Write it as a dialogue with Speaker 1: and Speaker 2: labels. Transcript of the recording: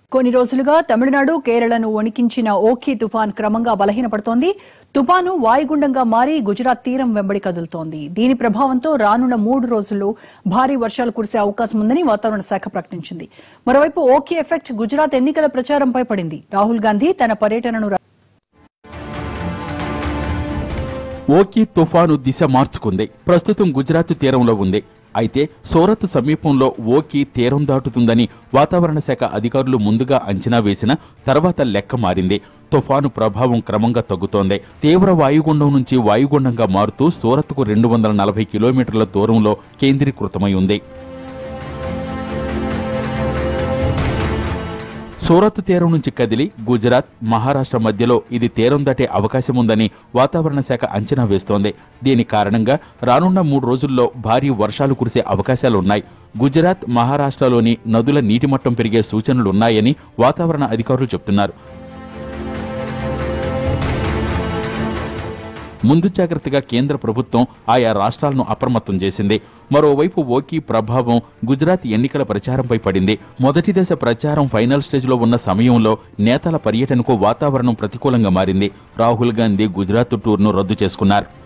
Speaker 1: కొన్ని రోజులుగా తమిళనాడు కేరళను వణికించిన ఓఖీ తుఫాన్ క్రమంగా బలహీనపడుతోంది తుఫాను వాయుగుండంగా మారి గుజరాత్ తీరం వెంబడి కదులుతోంది దీని ప్రభావంతో రానున్న మూడు రోజుల్లో భారీ వర్షాలు కురిసే అవకాశం ఉందని వాతావరణ శాఖ ప్రకటించింది మరోవైపు ఓఖీ ఎఫెక్ట్ గుజరాత్ ఎన్నికల ప్రచారంపై పడింది రాహుల్ గాంధీ తన పర్యటనను ర-
Speaker 2: ఓకీ తుఫాను దిశ మార్చుకుంది ప్రస్తుతం గుజరాత్ తీరంలో ఉంది అయితే సూరత్ సమీపంలో ఓకీ తీరం దాటుతుందని వాతావరణ శాఖ అధికారులు ముందుగా అంచనా వేసిన తర్వాత లెక్క మారింది తుఫాను ప్రభావం క్రమంగా తగ్గుతోంది తీవ్ర వాయుగుండం నుంచి వాయుగుండంగా మారుతూ సూరత్కు రెండు వందల నలభై కిలోమీటర్ల దూరంలో కేంద్రీకృతమై ఉంది సూరత్ తీరం నుంచి కదిలి గుజరాత్ మహారాష్ట్ర మధ్యలో ఇది తీరం దాటే అవకాశం ఉందని వాతావరణ శాఖ అంచనా వేస్తోంది దీని కారణంగా రానున్న మూడు రోజుల్లో భారీ వర్షాలు కురిసే అవకాశాలున్నాయి గుజరాత్ మహారాష్ట్రలోని నదుల నీటి మట్టం పెరిగే సూచనలున్నాయని వాతావరణ అధికారులు చెబుతున్నారు ముందు జాగ్రత్తగా కేంద్ర ప్రభుత్వం ఆయా రాష్ట్రాలను అప్రమత్తం చేసింది మరోవైపు ఓకీ ప్రభావం గుజరాత్ ఎన్నికల ప్రచారంపై పడింది మొదటి దశ ప్రచారం ఫైనల్ స్టేజ్లో ఉన్న సమయంలో నేతల పర్యటనకు వాతావరణం ప్రతికూలంగా మారింది రాహుల్ గాంధీ గుజరాత్ టూర్ను రద్దు చేసుకున్నారు